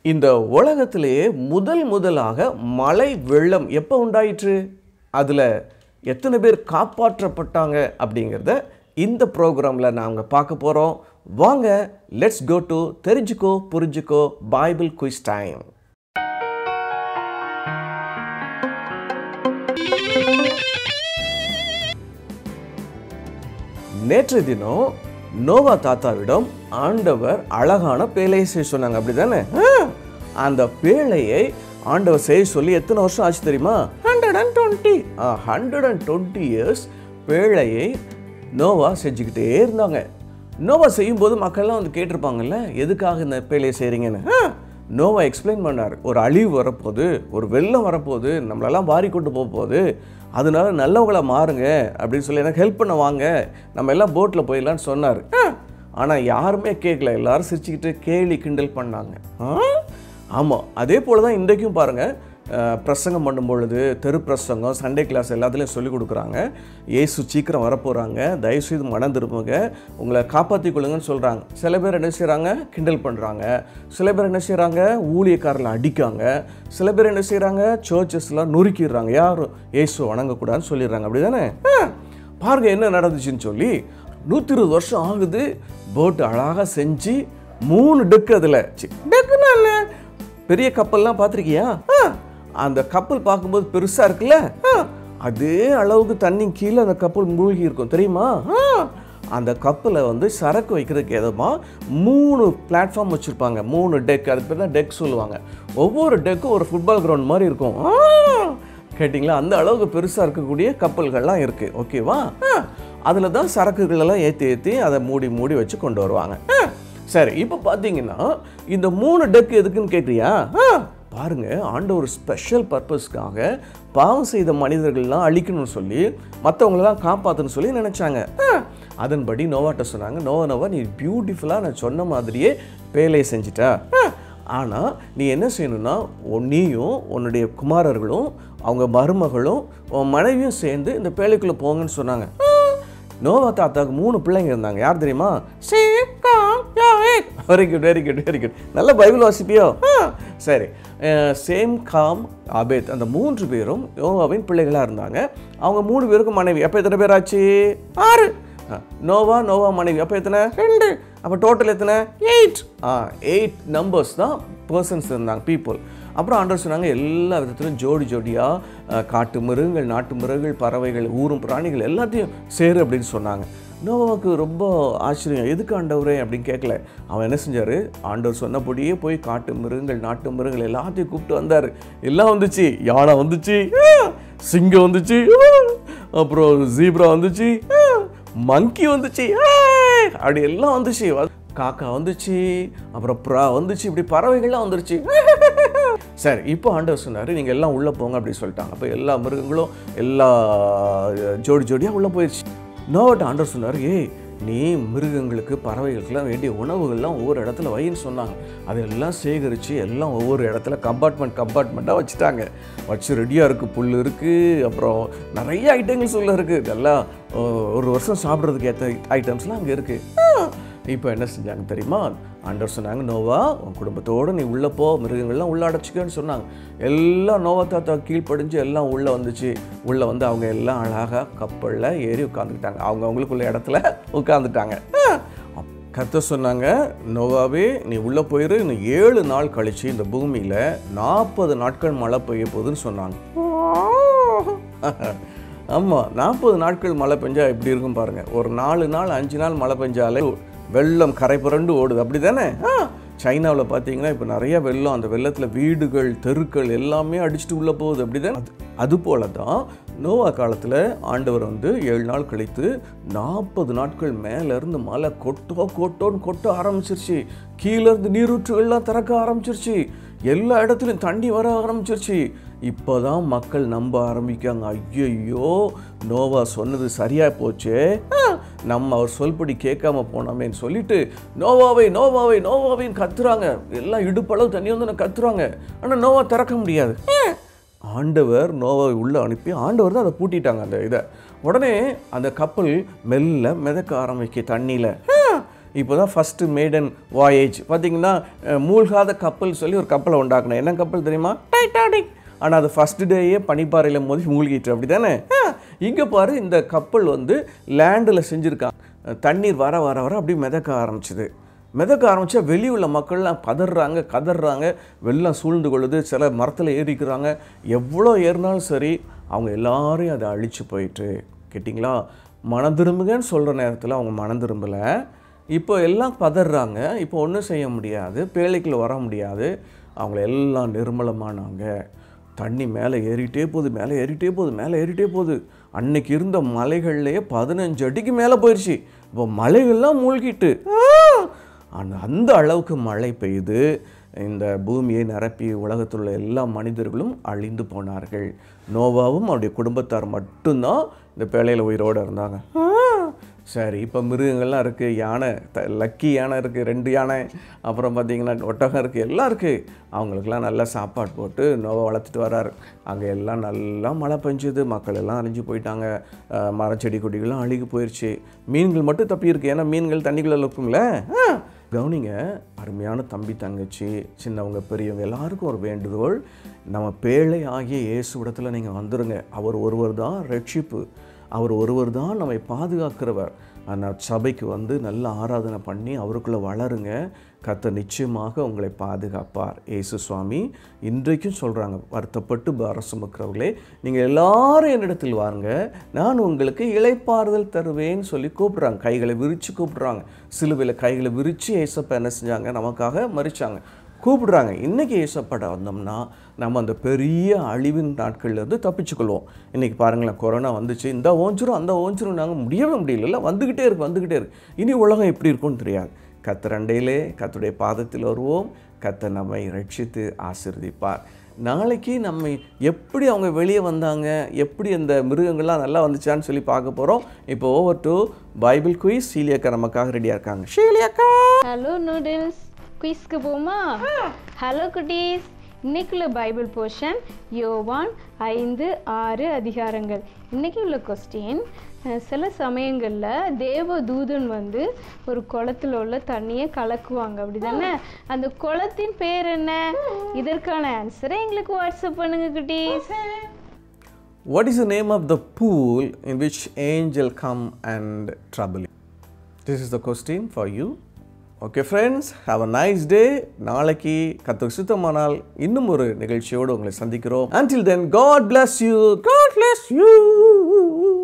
இந்த உலகத்திலேயே முதல் முதலாக மழை வெள்ளம் எப்போ உண்டாயிற்று அதில் எத்தனை பேர் காப்பாற்றப்பட்டாங்க அப்படிங்கிறத இந்த ப்ரோக்ராமில் நாங்கள் பார்க்க போகிறோம் வாங்க லெட்ஸ் கோ டு தெரிஞ்சுக்கோ புரிஞ்சுக்கோ பைபிள் குயிஸ் டைம் நேற்று தினம் நோவா தாத்தாவிடம் ஆண்டவர் அழகான பேழையை செய்ய சொன்னாங்க அப்படிதானே ஆ, அந்த பேழையை ஆண்டவர் செய்ய சொல்லி எத்தனை வருஷம் ஆச்சு தெரியுமா hundred and twenty hundred and twenty years பேழையை நோவா செஞ்சுக்கிட்டே இருந்தாங்க நோவா செய்யும்போது மக்கள்லாம் வந்து கேட்டிருப்பாங்கல்ல எதுக்காக இந்த பேழையை செய்கிறீங்கன்னு ஆ, நோவா எக்ஸ்பிளைன் பண்ணார் ஒரு அழிவு வரப்போகுது ஒரு வெள்ளம் வரப்போகுது நம்மளெல்லாம் வாரி கொண்டு போக போகுது அதனால நல்லவங்களா மாறுங்க அப்படின்னு சொல்லி எனக்கு ஹெல்ப் பண்ண வாங்க நம்ம எல்லாம் போட்டில் போயிடலான்னு சொன்னார் ஆனால் யாருமே கேட்கல எல்லாரும் சிரிச்சுக்கிட்டு கேலி கிண்டல் பண்ணாங்க ஆமாம் அதே போல் தான் இன்றைக்கும் பாருங்கள் அஹ், பிரசங்கம் பண்ணும் பொழுது தெரு பிரசங்கம் சண்டே கிளாஸ் எல்லாத்துலேயும் சொல்லிக் கொடுக்குறாங்க இயேசு சீக்கிரம் வரப்போகிறாங்க தயவுசெய்து மனம் திரும்புங்க உங்களை காப்பாற்றிக் கொள்ளுங்கன்னு சொல்கிறாங்க சில பேர் என்ன செய்கிறாங்க கிண்டல் பண்ணுறாங்க சில பேர் என்ன செய்கிறாங்க ஊழியக்காரர்களை அடிக்காங்க சில பேர் என்ன செய்கிறாங்க சர்ச்சஸ்லாம் நொறுக்கிடுறாங்க யாரும் இயேசு வணங்கக்கூடாதுன்னு சொல்லிடுறாங்க அப்படி தானே பாருங்க என்ன நடந்துச்சுன்னு சொல்லி நூற்றி இருபது வருஷம் ஆகுது போட்டு அழகாக செஞ்சு மூணு டெக்கு அதில் டெக்குன்னா என்ன பெரிய கப்பல்லாம் பார்த்துருக்கியா ஆ, அந்த கப்பல் பார்க்கும்போது பெருசாக இருக்குல்ல ஆ, அதே அளவுக்கு தண்ணி கீழே அந்த கப்பல் மூழ்கி இருக்கும் தெரியுமா ஆ, அந்த கப்பலை வந்து சரக்கு வைக்கிறதுக்கு ஏதமா மூணு பிளாட்ஃபார்ம் வச்சுருப்பாங்க மூணு டெக் அதுக்கு பேர் தான் டெக் சொல்லுவாங்க ஒவ்வொரு டெக்கும் ஒரு ஃபுட்பால் கிரவுண்ட் மாதிரி இருக்கும் ஆ, கேட்டிங்களா அந்த அளவுக்கு பெருசாக இருக்கக்கூடிய கப்பல்கள்லாம் இருக்குது ஓகேவா அதில் தான் சரக்குகளெல்லாம் ஏற்றி ஏற்றி அதை மூடி மூடி வச்சு கொண்டு வருவாங்க ஆ, சரி இப்போ பார்த்தீங்கன்னா இந்த மூணு டெக் எதுக்குன்னு கேட்குறியா ஆ, பாருங்க ஆண்டவர் ஸ்பெஷல் பர்பஸ்க்காக பாவம் செய்த மனிதர்கள்லாம் அழிக்கணும்னு சொல்லி மற்றவங்களெல்லாம் காப்பாற்றணும்னு சொல்லி நினச்சாங்க ஆ, அதன்படி நோவாட்ட சொன்னாங்க நோவா நோவா நீ பியூட்டிஃபுல்லாக நான் சொன்ன மாதிரியே வேலையை செஞ்சிட்டா ஆனால் நீ என்ன செய்யணும்னா உன் நீயும் உன்னுடைய குமாரர்களும் அவங்க மருமகளும் உன் மனைவியும் சேர்ந்து இந்த பேழைக்குள்ளே போங்கன்னு சொன்னாங்க ஆ, நோவா தாத்தாவுக்கு மூணு பிள்ளைங்க இருந்தாங்க யார் தெரியுமா very good very good very good நல்ல பைபிள் வாசிப்பியோ ஆ, சரி சேம் காம் ஆபேத் அந்த மூன்று பேரும் யோவாவின் பிள்ளைகளாக இருந்தாங்க அவங்க மூணு பேருக்கும் மனைவி அப்போ எத்தனை பேர் ஆச்சு ஆறு ஆ, நோவா நோவா மனைவி அப்போ எத்தனை ரெண்டு அப்போ டோட்டல் எத்தனை எயிட் ஆ எயிட் நம்பர்ஸ் தான் பர்சன்ஸ் இருந்தாங்க பீப்புள் அப்புறம் ஆண்டவர் சொன்னாங்க எல்லா விதத்திலும் ஜோடி ஜோடியாக காட்டு மிருகங்கள் நாட்டு மிருகங்கள் பறவைகள் ஊரும் பிராணிகள் எல்லாத்தையும் சேரு அப்படின்னு சொன்னாங்க நோவாவுக்கு ரொம்ப ஆச்சரியம் எதுக்கு ஆண்டவரே அப்படின்னு கேட்கல அவன் என்ன செஞ்சார் ஆண்டவர் சொன்னபடியே போய் காட்டு மிருகங்கள் நாட்டு மிருகங்கள் எல்லாத்தையும் கூப்பிட்டு வந்தார் எல்லாம் வந்துச்சு யானை வந்துச்சு ஆ, சிங்கம் வந்துச்சு ஆ, அப்புறம் ஜீப்ரா வந்துச்சு மங்கி வந்துச்சு ஆ, அப்படி எல்லாம் வந்துச்சு காக்கா வந்துச்சு அப்புறம் புறா வந்துச்சு இப்படி பறவைகள்லாம் வந்துருச்சு சரி இப்போ ஆண்டவர் சொன்னார் நீங்கள் எல்லாம் உள்ளே போங்க அப்படி சொல்லிட்டாங்க அப்போ எல்லா மிருகங்களும் எல்லா அஹ், ஜோடி ஜோடியாக உள்ளே போயிடுச்சு நோவட்ட ஆண்டவர் சொன்னார் ஏய் நீ மிருகங்களுக்கு பறவைகளுக்கெல்லாம் வேண்டிய உணவுகள்லாம் ஒவ்வொரு இடத்துல வைன்னு சொன்னாங்க அதெல்லாம் சேகரித்து எல்லாம் ஒவ்வொரு இடத்துல கம்பார்ட்மெண்ட் கம்பார்ட்மெண்ட்டாக வச்சுட்டாங்க வச்சு ரெடியாக இருக்குது புல் இருக்குது அப்புறம் நிறைய ஐட்டங்கள்ஸ் உள்ள இருக்குது இதெல்லாம் அஹ், ஒரு வருஷம் சாப்பிட்றதுக்கு ஏற்ற ஐட்டம்ஸ்லாம் அங்கே இருக்குது இப்போ என்ன செஞ்சாங்க தெரியுமா ஆண்டவர் சொன்னாங்க நோவா உன் குடும்பத்தோடு நீ உள்ளே போ மிருகங்கள்லாம் உள்ளே அடைச்சிக்கன்னு சொன்னாங்க எல்லாம் நோவா தாத்தா கீழ்ப்படிஞ்சு எல்லாம் உள்ளே வந்துச்சு உள்ளே வந்து அவங்க எல்லாம் அழகாக கப்பலில் ஏறி உட்காந்துக்கிட்டாங்க அவங்க அவங்களுக்குள்ள இடத்துல உட்காந்துட்டாங்க கத்த சொன்னாங்க நோவாவே நீ உள்ளே போயிரு இன்னும் ஏழு நாள் கழிச்சு இந்த பூமியில் நாற்பது நாட்கள் மழை பெய்ய போகுதுன்னு சொன்னாங்க ஆமாம் நாற்பது நாட்கள் மழை பெஞ்சா எப்படி இருக்கும் பாருங்க ஒரு நாலு நாள் அஞ்சு நாள் மழை பெஞ்சாலே வெள்ளம் கரை புரண்டு ஓடுது அப்படி தானே சைனாவில் பார்த்தீங்கன்னா இப்போ நிறைய வெள்ளம் அந்த வெள்ளத்தில் வீடுகள் தெருக்கள் எல்லாமே அடிச்சுட்டு உள்ளே போகுது அப்படி தான் அது போல தான் நோவா காலத்தில் ஆண்டவர் வந்து ஏழு நாள் கழித்து நாற்பது நாட்கள் மேலேருந்து மழை கொட்டோ கொட்டோன்னு கொட்ட ஆரம்பிச்சிருச்சு கீழேருந்து நீரூற்றுகள்லாம் திறக்க ஆரம்பிச்சிருச்சு எல்லா இடத்துலையும் தண்ணி வர ஆரம்பிச்சிருச்சு இப்போதான் மக்கள் நம்ப ஆரம்பிக்காங்க ஐயையோ நோவா சொன்னது சரியா போச்சே ஆ, நம்ம அவர் சொல்படி கேட்காம போனோமேன்னு சொல்லிட்டு நோவாவை நோவாவை நோவாவைன்னு கத்துறாங்க எல்லாம் இடுப்பளவு தண்ணி வந்து கத்துறாங்க ஆனால் நோவா திறக்க முடியாது ஏன்? ஆண்டவர் நோவாவை உள்ளே அனுப்பி ஆண்டவர் தான் அதை பூட்டிட்டாங்க அந்த இதை உடனே அந்த கப்பல் மெல்ல மிதக்க ஆரம்பிக்க தண்ணியில் இப்போ தான் ஃபஸ்ட்டு மேடன் வாயேஜ் பார்த்தீங்கன்னா அஹ், மூழ்காத கப்பல் சொல்லி ஒரு கப்பலை உண்டாக்கணும் என்ன கப்பல் தெரியுமா டைட்டானிக் ஆனால் அது ஃபஸ்ட்டு டேயே பனிப்பாறையில் மோதி மூழ்கிட்டு அப்படி தானே இங்கே பாரு இந்த கப்பல் வந்து லேண்டில் செஞ்சுருக்கான் தண்ணீர் வர வர வர அப்படி மிதக்க ஆரம்பிச்சுது மிதக்க ஆரம்பித்தா வெளியே உள்ள மக்கள்லாம் பதறாங்க கதறாங்க வெள்ளம் சூழ்ந்து கொள்ளுது சில மரத்தில் ஏறிக்கிறாங்க எவ்வளோ ஏறினாலும் சரி அவங்க எல்லாரையும் அதை அழிச்சு போயிட்டு கேட்டிங்களா மனம் திரும்புங்கன்னு சொல்கிற நேரத்தில் அவங்க மனம் திரும்பலை இப்போ எல்லாம் பதறாங்க இப்போ ஒன்றும் செய்ய முடியாது பேழைக்குள்ள வர முடியாது அவங்கள எல்லாம் நிர்மலமானாங்க தண்ணி மேலே ஏறிட்டே போகுது மேலே ஏறிட்டே போகுது மேலே ஏறிட்டே போகுது அன்னைக்கு இருந்த மலைகள்லேயே பதினஞ்சு அடிக்கு மேலே போயிடுச்சு இப்போ மலைகள்லாம் மூழ்கிட்டு அந்த அந்த அளவுக்கு மழை பெய்து இந்த பூமியை நிரப்பி உலகத்தில் உள்ள எல்லா மனிதர்களும் அழிந்து போனார்கள் நோவாவும் அவருடைய குடும்பத்தார் மட்டும்தான் இந்த பேழையில் உயிரோடு இருந்தாங்க சரி இப்போ மிருகங்கள்லாம் இருக்குது யானை த லக்கி யானை இருக்குது ரெண்டு யானை அப்புறம் பார்த்தீங்கன்னா ஒட்டகம் இருக்குது எல்லாம் இருக்குது அவங்களுக்கெல்லாம் நல்லா சாப்பாடு போட்டு நோவை வளர்த்துட்டு வராரு அங்கே எல்லாம் நல்லா மழை பெஞ்சுது மக்கள் எல்லாம் அழிஞ்சு போயிட்டாங்க அஹ் மரம் செடி கொடிகளும் அழுகி போயிடுச்சு மீன்கள் மட்டும் தப்பி இருக்கு ஏன்னா மீன்கள் தண்ணிக்குள்ளே இருக்குங்கள கவனிங்க அருமையான தம்பி தங்கச்சி சின்னவங்க பெரியவங்க எல்லாருக்கும் ஒரு வேண்டுகோள் நம்ம பேழை ஆகிய இயேசு இடத்துல நீங்கள் வந்துருங்க அவர் ஒருவர் தான் ரட்சிப்பு அவர் ஒருவர் தான் நம்மை பாதுகாக்கிறவர் ஆனால் சபைக்கு வந்து நல்ல ஆராதனை பண்ணி அவருக்குள்ளே வளருங்க கர்த்தர் நிச்சயமாக உங்களை பாதுகாப்பார் இயேசு சுவாமி இன்றைக்கும் சொல்கிறாங்க வருத்தப்பட்டு பாரம் சுமக்கிறவர்களே நீங்கள் எல்லாரும் என்னிடத்தில் வாருங்க நான் உங்களுக்கு இளைப்பாறுதல் தருவேன்னு சொல்லி கூப்பிட்றாங்க கைகளை விரித்து கூப்பிட்றாங்க சிலுவையில் கைகளை விரித்து ஏசப்பா என்ன செஞ்சாங்க நமக்காக மறிச்சாங்க கூப்பிடுறாங்க இன்றைக்கி ஏசப்பட வந்தோம்னா நம்ம அந்த பெரிய அழிவின் நாட்கள்லேருந்து தப்பிச்சுக்கொள்வோம் இன்றைக்கி பாருங்களேன் கொரோனா வந்துச்சு இந்த ஓஞ்சிரும் அந்த ஓஞ்சிரும் நாங்கள் முடியவே முடியல வந்துக்கிட்டே இருக்கு வந்துக்கிட்டே இருக்கு இனி உலகம் எப்படி இருக்கும்னு தெரியாது கத்தர் அண்டையிலே கத்துடைய பாதத்தில் வருவோம் கத்தர் நம்மை ரட்சித்து ஆசிர்வதிப்பார் நாளைக்கு நம்ம எப்படி அவங்க வெளியே வந்தாங்க எப்படி அந்த மிருகங்கள்லாம் நல்லா வந்துச்சான்னு சொல்லி பார்க்க போகிறோம் இப்போ ஓவர் டு பைபிள் குயிஸ் சீலியாக்கா நமக்காக ரெடியாக இருக்காங்க ஷீலியாக்கா ஹலோ நூடுல்ஸ் குயிஸ்க்கு போமா ஹலோ குட்டீஸ் இன்னைக்குள்ள பைபிள் போர்ஷன் யோவான் ஐந்து ஆறு அதிகாரங்கள் இன்னைக்கு உள்ள கொஸ்டின் சில சமயங்களில் தேவ தூதன் வந்து ஒரு குளத்துல உள்ள தண்ணியை கலக்குவாங்க அப்படிதானே அந்த குளத்தின் பேர் என்ன இதற்கான ஆன்சரை எங்களுக்கு வாட்ஸ்அப் பண்ணுங்க குட்டீஸ் What is the name of the pool in which angel come and trouble you? This is the question for you. Okay friends have a nice day நாளைக்கு கத்துக்கு சுத்தமானால் இன்னும் ஒரு நிகழ்ச்சியோடு உங்களை சந்திக்கிறோம் until then god bless you god bless you